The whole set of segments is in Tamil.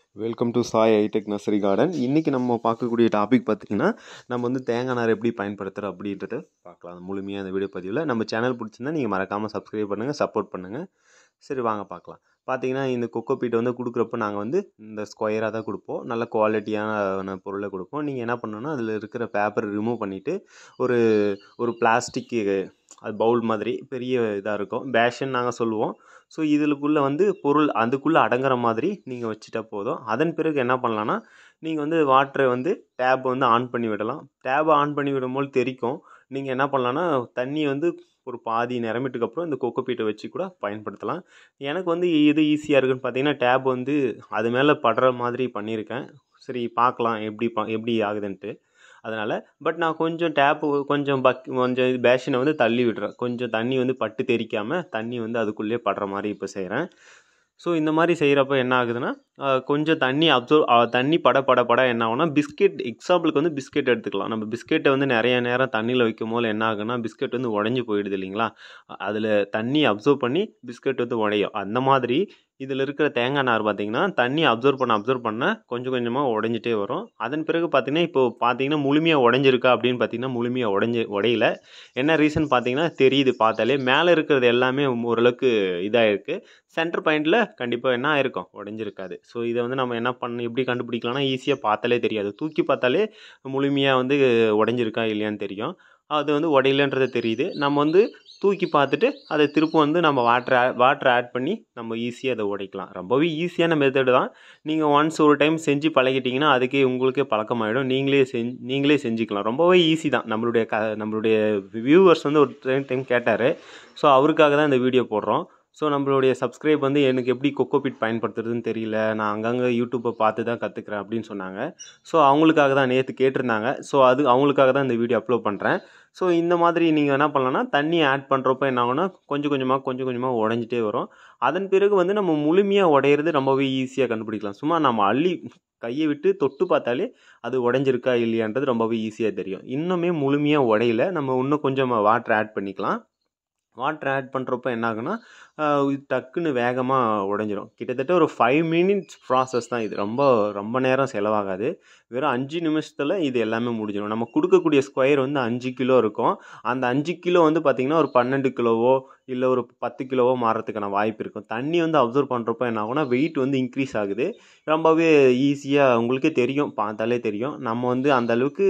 welcome to Sai hitech nursery garden இன்றைக்கி நம்ம பார்க்கக்கூடிய டாபிக் பார்த்திங்கன்னா நம்ம வந்து தேங்காய் நார் எப்படி பயன்படுத்துகிறோம் அப்படின்றத பார்க்கலாம் முழுமையாக அந்த வீடியோ பதிவில் நம்ம சேனல் பிடிச்சிருந்தா நீங்கள் மறக்காமல் சப்ஸ்கிரைப் பண்ணுங்கள் சப்போர்ட் பண்ணுங்கள் சரி வாங்க பார்க்கலாம் பார்த்தீங்கன்னா இந்த கொக்கோ பீட்டை வந்து கொடுக்குறப்ப நாங்கள் வந்து இந்த ஸ்கொயராக தான் கொடுப்போம் நல்ல குவாலிட்டியான பொருளை கொடுப்போம் நீங்கள் என்ன பண்ணணும்னா அதில் இருக்கிற பேப்பர் ரிமூவ் பண்ணிவிட்டு ஒரு ஒரு பிளாஸ்டிக்கு அது பவுல் மாதிரி பெரிய இதாக இருக்கும் பேஷன் நாங்கள் சொல்லுவோம் ஸோ இதுக்குள்ளே வந்து பொருள் அதுக்குள்ளே அடங்குற மாதிரி நீங்கள் வச்சுட்டா போதும் அதன் பிறகு என்ன பண்ணலான்னா நீங்கள் வந்து வாட்டரை வந்து டேப் வந்து ஆன் பண்ணி விடலாம் டேப்பை ஆன் பண்ணி விடும்போது தெரிக்கும் நீங்கள் என்ன பண்ணலான்னா தண்ணி வந்து ஒரு பாதி நிரம்பிட்டுக்கு அப்புறம் இந்த கொக்கோ பீட்டை வச்சு கூட பயன்படுத்தலாம் எனக்கு வந்து எது ஈஸியாக இருக்குன்னு பார்த்தீங்கன்னா டேப் வந்து அது மேலே படுற மாதிரி பண்ணியிருக்கேன் சரி பார்க்கலாம் எப்படி பா எப்படி ஆகுதுன்ட்டு அதனால் பட் நான் கொஞ்சம் டேப்பு கொஞ்சம் பக் கொஞ்சம் பேஷனை வந்து தள்ளி விடுறேன் கொஞ்சம் தண்ணி வந்து பட்டு தெரிக்காமல் தண்ணி வந்து அதுக்குள்ளேயே படுற மாதிரி இப்போ செய்கிறேன் ஸோ இந்த மாதிரி செய்கிறப்ப என்ன ஆகுதுன்னா கொஞ்சம் தண்ணி அப்சர்வ் தண்ணி பட பட பட என்ன ஆகும்னா பிஸ்கெட் எக்ஸாம்பிளுக்கு வந்து பிஸ்கெட் எடுத்துக்கலாம் நம்ம பிஸ்கெட்டை வந்து நிறைய நேரம் தண்ணியில் வைக்கும் போது என்ன ஆகுன்னா பிஸ்கெட் வந்து உடஞ்சி போயிடுது இல்லைங்களா அதில் தண்ணி அப்சர்வ் பண்ணி பிஸ்கெட் வந்து உடையும் அந்த மாதிரி இதில் இருக்கிற தேங்காய் நார் பார்த்திங்கன்னா தண்ணி அப்சர்வ் பண்ண அப்சர்வ் பண்ண கொஞ்சம் கொஞ்சமாக உடஞ்சிட்டே வரும் அதன் பிறகு பார்த்திங்கன்னா இப்போ பார்த்தீங்கன்னா முழுமையாக உடஞ்சிருக்கா அப்படின்னு பார்த்தீங்கன்னா முழுமையாக உடஞ்சி உடையில என்ன ரீசன் பார்த்தீங்கன்னா தெரியுது பார்த்தாலே மேலே இருக்கிறது எல்லாமே ஓரளவுக்கு இதாக இருக்குது சென்டர் பாயிண்டில் கண்டிப்பாக என்ன ஆயிருக்கும் உடஞ்சிருக்காது ஸோ இதை வந்து நம்ம என்ன பண்ண எப்படி கண்டுபிடிக்கலாம்னா ஈஸியாக பார்த்தாலே தெரியாது தூக்கி பார்த்தாலே முழுமையாக வந்து உடஞ்சிருக்கா இல்லையான்னு தெரியும் அது வந்து உடையலன்றது தெரியுது நம்ம வந்து தூக்கி பார்த்துட்டு அதை திரும்ப வந்து நம்ம வாட்டர் வாட்டர் ஆட் பண்ணி நம்ம ஈஸியாக அதை உடைக்கலாம் ரொம்பவே ஈஸியான மெத்தடு தான் நீங்கள் ஒன்ஸ் ஒரு டைம் செஞ்சு பழகிட்டிங்கன்னா அதுக்கே உங்களுக்கே பழக்கமாயிடும் நீங்களே செஞ்சு நீங்களே செஞ்சுக்கலாம் ரொம்பவே ஈஸி தான் நம்மளுடைய க நம்மளுடைய வியூவர்ஸ் வந்து ஒரு டைம் டைம் கேட்டார் ஸோ அவருக்காக தான் இந்த வீடியோ போடுறோம் ஸோ நம்மளுடைய சப்ஸ்கிரைப் வந்து எனக்கு எப்படி கொக்கோபிட் பயன்படுத்துறதுன்னு தெரியல நான் அங்கங்கே யூடியூப்பை பார்த்து தான் கற்றுக்குறேன் அப்படின்னு சொன்னாங்க ஸோ அவங்களுக்காக தான் நேற்று கேட்டிருந்தாங்க ஸோ அது அவங்களுக்காக தான் இந்த வீடியோ அப்லோட் பண்ணுறேன் ஸோ இந்த மாதிரி நீங்கள் என்ன பண்ணலாம்னா தண்ணி ஆட் பண்ணுறப்ப என்ன ஆகும்னா கொஞ்சம் கொஞ்சமாக கொஞ்சம் கொஞ்சமாக உடஞ்சிட்டே வரும் அதன் பிறகு வந்து நம்ம முழுமையாக உடையிறது ரொம்பவே ஈஸியாக கண்டுபிடிக்கலாம் சும்மா நம்ம அள்ளி கையை விட்டு தொட்டு பார்த்தாலே அது உடஞ்சிருக்கா இல்லையான்றது ரொம்பவே ஈஸியாக தெரியும் இன்னுமே முழுமையாக உடையில நம்ம இன்னும் கொஞ்சம் வாட்டர் ஆட் பண்ணிக்கலாம் வாட்டர் ஆட் பண்ணுறப்ப என்ன ஆகுனா டக்குன்னு வேகமாக உடஞ்சிரும் கிட்டத்தட்ட ஒரு ஃபைவ் மினிட்ஸ் ப்ராசஸ் தான் இது ரொம்ப ரொம்ப நேரம் செலவாகாது வெறும் அஞ்சு நிமிஷத்தில் இது எல்லாமே முடிஞ்சிடும் நம்ம கொடுக்கக்கூடிய ஸ்கொயர் வந்து அஞ்சு கிலோ இருக்கும் அந்த அஞ்சு கிலோ வந்து பார்த்திங்கன்னா ஒரு பன்னெண்டு கிலோவோ இல்லை ஒரு பத்து கிலோவோ மாறத்துக்கான வாய்ப்பு இருக்கும் தண்ணி வந்து அப்சர்வ் பண்ணுறப்ப என்ன ஆகுனா வெயிட் வந்து இன்க்ரீஸ் ஆகுது ரொம்பவே ஈஸியாக உங்களுக்கே தெரியும் பார்த்தாலே தெரியும் நம்ம வந்து அந்த அளவுக்கு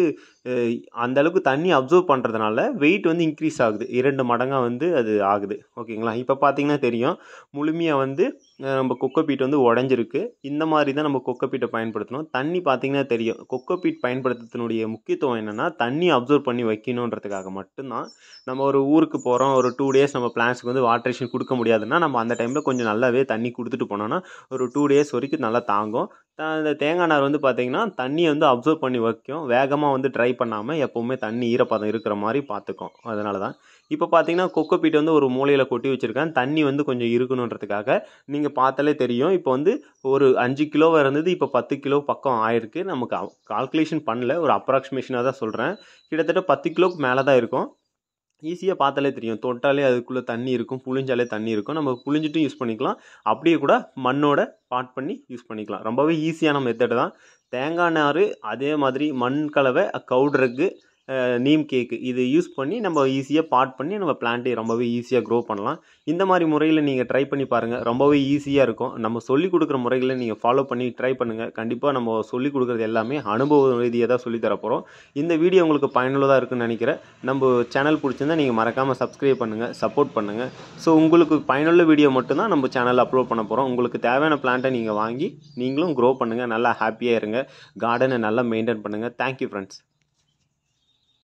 அந்த அளவுக்கு தண்ணி அப்சர்வ் பண்ணுறதுனால வெயிட் வந்து இன்க்ரீஸ் ஆகுது இரண்டு மடங்காக வந்து அது ஆகுது ஓகேங்களா இப்போ பார்த்தீங்கன்னா தெரியும் முழுமையாக வந்து நம்ம கொக்கோபீட் வந்து உடஞ்சிருக்கு இந்த மாதிரி தான் நம்ம கொக்கோபீட்டை பயன்படுத்தணும் தண்ணி பார்த்தீங்கன்னா தெரியும் கொக்கோபீட் பயன்படுத்துறதுனுடைய முக்கியத்துவம் என்னென்னா தண்ணி அப்சர்வ் பண்ணி வைக்கணுன்றதுக்காக மட்டும்தான் நம்ம ஒரு ஊருக்கு போகிறோம் ஒரு டூ டேஸ் நம்ம பிளான்ஸ்க்கு வந்து வாட்ரேஷன் கொடுக்க முடியாதுன்னா நம்ம அந்த டைமில் கொஞ்சம் நல்லாவே தண்ணி கொடுத்துட்டு போனோம்னா ஒரு டூ டேஸ் வரைக்கும் நல்லா தாங்கும் இந்த தேங்காய் நார் வந்து பார்த்திங்கன்னா தண்ணியை வந்து அப்சர்வ் பண்ணி வைக்கும் வேகமாக வந்து ட்ரை பண்ணாமல் எப்போவுமே தண்ணி ஈரப்பதம் இருக்கிற மாதிரி பார்த்துக்கும் அதனால தான் இப்போ பார்த்தீங்கன்னா கொக்கோ பீட் வந்து ஒரு மூலையில் கொட்டி வச்சுருக்கேன் தண்ணி வந்து கொஞ்சம் இருக்கணுன்றதுக்காக நீங்கள் பார்த்தாலே தெரியும் இப்போ வந்து ஒரு அஞ்சு கிலோவாக இருந்தது இப்போ பத்து கிலோ பக்கம் ஆயிருக்கு நமக்கு கால்குலேஷன் பண்ணல ஒரு அப்ராக்சிமேஷனாக தான் சொல்கிறேன் கிட்டத்தட்ட பத்து கிலோக்கு மேலே தான் இருக்கும் ஈஸியாக பார்த்தாலே தெரியும் தொட்டாலே அதுக்குள்ளே தண்ணி இருக்கும் புளிஞ்சாலே தண்ணி இருக்கும் நம்ம புளிஞ்சிட்டும் யூஸ் பண்ணிக்கலாம் அப்படியே கூட மண்ணோட பாட் பண்ணி யூஸ் பண்ணிக்கலாம் ரொம்பவே ஈஸியான மெத்தடு தான் தேங்காய் நார் அதே மாதிரி மண் கலவை கவுட்ரக்கு நீம் கேக்கு இது யூஸ் பண்ணி நம்ம ஈஸியாக பாட் பண்ணி நம்ம பிளான்ட்டை ரொம்பவே ஈஸியாக க்ரோ பண்ணலாம் இந்த மாதிரி முறையில் நீங்கள் ட்ரை பண்ணி பாருங்கள் ரொம்பவே ஈஸியாக இருக்கும் நம்ம சொல்லிக் கொடுக்குற முறைகளை நீங்கள் ஃபாலோ பண்ணி ட்ரை பண்ணுங்கள் கண்டிப்பாக நம்ம சொல்லிக் கொடுக்குறது எல்லாமே அனுபவ ரீதியாக தான் சொல்லித் தரப்போகிறோம் இந்த வீடியோ உங்களுக்கு பயனுள்ளதாக இருக்குன்னு நினைக்கிறேன் நம்ம சேனல் பிடிச்சிருந்தா நீங்கள் மறக்காமல் சப்ஸ்கிரைப் பண்ணுங்கள் சப்போர்ட் பண்ணுங்கள் ஸோ உங்களுக்கு பயனுள்ள வீடியோ மட்டும்தான் நம்ம சேனலில் அப்லோட் பண்ண போகிறோம் உங்களுக்கு தேவையான பிளான்ட்டை நீங்கள் வாங்கி நீங்களும் க்ரோ பண்ணுங்கள் நல்லா ஹாப்பியாக இருங்க கார்டனை நல்லா மெயின்டைன் பண்ணுங்கள் தேங்க்யூ ஃப்ரெண்ட்ஸ்